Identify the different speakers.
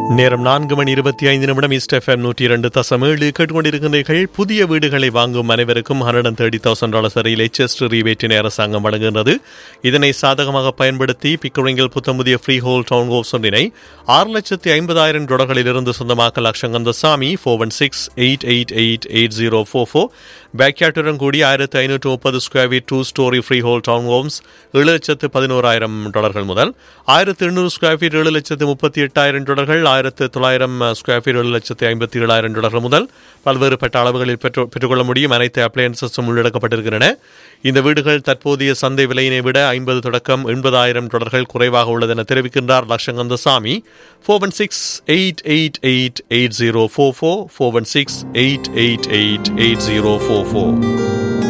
Speaker 1: நேரம் நான்கு மணி இருபத்தி ஐந்து நிமிடம் ஈஸ்ட் எஃப்எம் நூற்றி இரண்டு தசம் ஏழு கேட்டுக்கொண்டிருக்கிறீர்கள் புதிய வீடுகளை வாங்கும் அனைவருக்கும் hundred and thirty thousand dollar வரையில் எச்எஸ்டி ரீபேட்டினை அரசாங்கம் வழங்குகின்றது இதனை சாதகமாக பயன்படுத்தி பிக்கரிங்கில் புத்தமுதிய ஃப்ரீ ஹோல் டவுன் ஹோஸ் ஒன்றினை ஆறு லட்சத்தி ஐம்பதாயிரம் டாலர்களிலிருந்து சொந்தமாக்க Latchakanthasamy four one six eight eight eight eight zero four four பேக்யாட்டுடன் கூடி ஆயிரத்தி ஐநூற்று முப்பது square feet two storey freehold town homes ஏழு லட்சத்து பதினோராயிரம் டாலர்கள் முதல் ஆயிரத்து எண்ணூறு ஸ்கொயர் ஃபீட் ஏழு லட்சத்து முப்பத்தி எட்டாயிரம் டாலர்கள் ஆயிரத்து தொள்ளாயிரம் ஸ்கொயர் ஃபீட் ஏழு லட்சத்து ஐம்பத்தி ஏழாயிரம் டாலர்கள் முதல் பல்வேறுபட்ட அளவுகளில் பெற்று பெற்றுக்கொள்ள முடியும் அனைத்து அப்ளையன்சஸும் உள்ளடக்கப்பட்டிருக்கின்றன இந்த வீடுகள் தற்போதைய சந்தை விலையினை விட ஐம்பது தொடக்கம் எண்பதாயிரம் டாலர்கள் குறைவாக உள்ளது என தெரிவிக்கின்றார் Latchakanthasamy four one six eight eight eight eight zero four four four one six eight eight eight eight zero four four